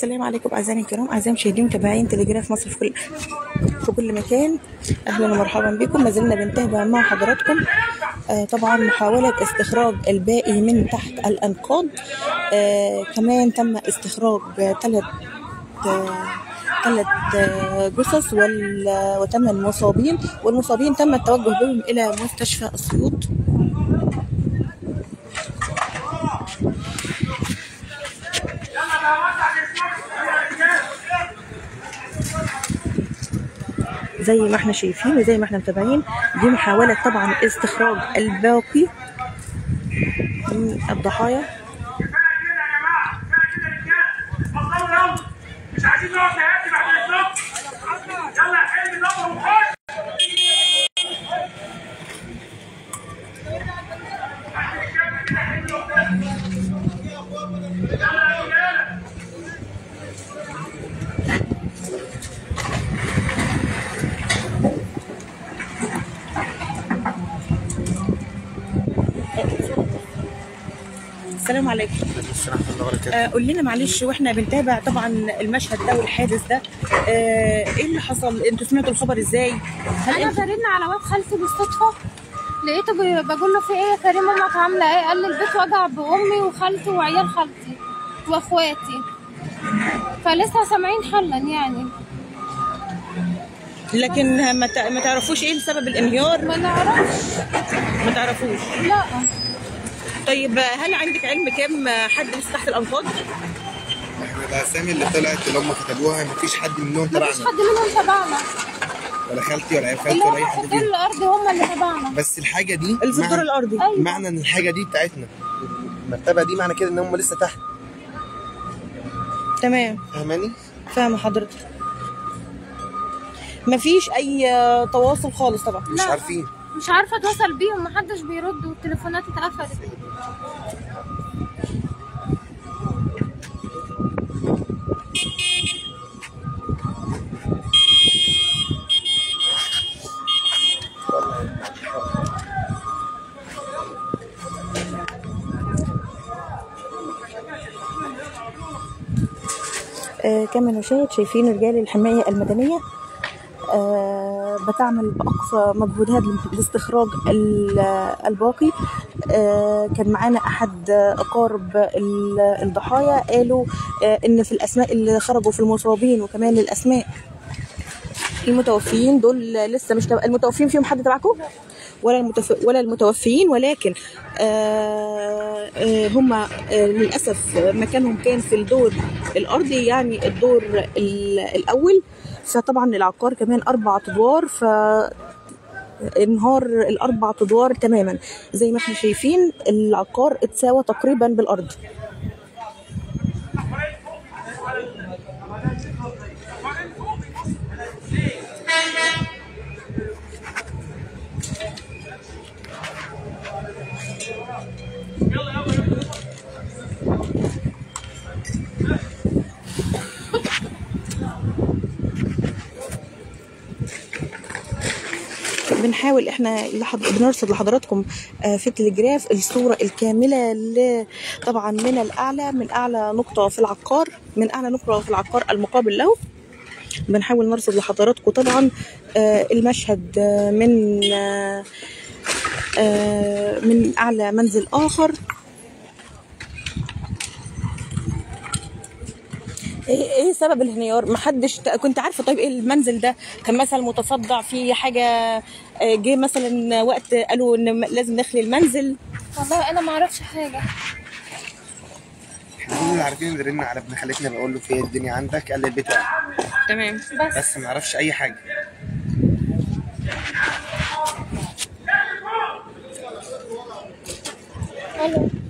السلام عليكم اعزائي الكرام اعزائي المشاهدين متابعين تلجراف مصر في كل في كل مكان اهلا ومرحبا بكم ما زلنا بنتابع مع حضراتكم آه طبعا محاوله استخراج الباقي من تحت الانقاض آه كمان تم استخراج ثلاث ثلاث جثث وال- وتم المصابين والمصابين تم التوجه بهم الى مستشفى اسيوط زي ما احنا شايفين وزي ما احنا متابعين دي محاولة طبعا استخراج الباقي من الضحايا كفايه كده يا جماعه كفايه كده يا رجاله بطلوا يلا مش عايزين نقعد نهدي بعد الصبح يلا يا حلمي دور وخش يلا يا رجاله السلام عليكم السلام ورحمة الله وبركاته آه قول لنا معلش واحنا بنتابع طبعا المشهد ده والحادث ده آه ايه اللي حصل انتوا سمعتوا الخبر ازاي هل انا انت برن على باب خالتي بالصدفه لقيته بي- بقول له في ايه يا كريم امك عامله ايه قال لي البيت وجع بامي وخالتي وعيال خالتي واخواتي فلسه سامعين حلا يعني لكن ما تع- ما تعرفوش ايه سبب الانهيار ما نعرفش ما تعرفوش لا طيب آه، هل عندك علم كام آه، حد لسه تحت الانقاض احنا الاسامي اللي طلعت اللي هم كتبوها مفيش حد منهم مفيش تبعنا حد منهم تبعنا ولا خالتي ولا عيال خالتي اللي ولا اي هم حد في الدور فيهم الارضي هم اللي تبعنا بس الحاجه دي اللي في الدور معنى- الارضي أيوة. معنى ان الحاجه دي بتاعتنا المرتبه دي معنى كده ان هم لسه تحت تمام فاهماني فاهمه حضرتك مفيش اي آه، تواصل خالص طبعا مش لا. عارفين مش عارفه اتواصل بيهم محدش بيرد والتليفونات اتقفلت آه كما نشاهد شايفين رجال الحماية المدنية آه بتعمل بأقصى مجهودها لاستخراج ال- الباقي آه كان معانا أحد أقارب ال- الضحايا قالوا آه إن في الأسماء اللي خرجوا في المصابين وكمان الأسماء المتوفيين دول لسه مش تبع المتوفيين فيهم حد تبعكم ولا المتف... ولا المتوفيين ولكن آه آه هم آه للاسف مكانهم كان في الدور الارضي يعني الدور ال- الاول فطبعا العقار كمان اربع ادوار ف انهار الاربع ادوار تماما زي ما احنا شايفين العقار اتساوى تقريبا بالارض بنحاول احنا لحض... بنرصد لحضراتكم آه، في التلجراف الصوره الكامله ل... طبعا من الاعلى من اعلى نقطه في العقار من اعلى نقطه في العقار المقابل له بنحاول نرصد لحضراتكم طبعا آه، المشهد آه، من آه، آه، من اعلى منزل اخر ايه ايه سبب الانهيار محدش ت- كنت عارفه طيب ايه المنزل ده كان مثلا متصدع في حاجه آه، جه مثلا وقت قالوا ان م- لازم نخلي المنزل والله انا ما اعرفش حاجه احنا كل اللي عارفين اللي رن على ابن خالتنا بقول له في إيه الدنيا عندك قال لي البيت واقع تمام بس بس ما اعرفش اي حاجه الو